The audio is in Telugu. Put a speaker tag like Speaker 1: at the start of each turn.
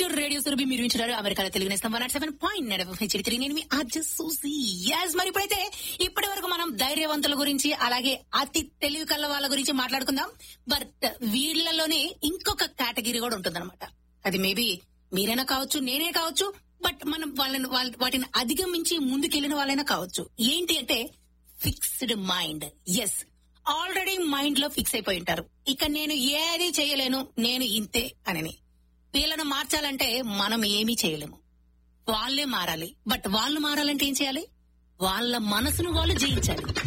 Speaker 1: రేడియో సురభి మీరు వింటున్నారు అమెరికాలో తెలుగు నేస్తం వన్ సెవెన్ పాయింట్ నైన్ చరిత్ర నేను మీ ఆర్జెస్ సూసి యాజ్ మరి ఇప్పుడైతే ఇప్పటి వరకు మనం ధైర్యవంతుల గురించి అలాగే అతి తెలివి కళ్ళ వాళ్ళ గురించి మాట్లాడుకుందాం బట్ వీళ్ళలోనే ఇంకొక కేటగిరీ కూడా ఉంటుందన్నమాట అది మేబీ మీరైనా కావచ్చు నేనే కావచ్చు బట్ మనం వాళ్ళని వాళ్ళ- వాటిని అధిగమించి ముందుకెళ్లిన వాళ్ళైనా కావచ్చు ఏంటి అంటే fixed mindset already mind లో ఫిక్స్ అయిపోయి ఉంటారు ఇక నేను ఏది చేయలేను నేను ఇంతే అని వీళ్ళను మార్చాలంటే మనం ఏమీ చేయలేము వాళ్ళే మారాలి బట్ వాళ్ళు మారాలంటే ఏం చేయాలి వాళ్ళ మనసును వాళ్ళు జయించాలి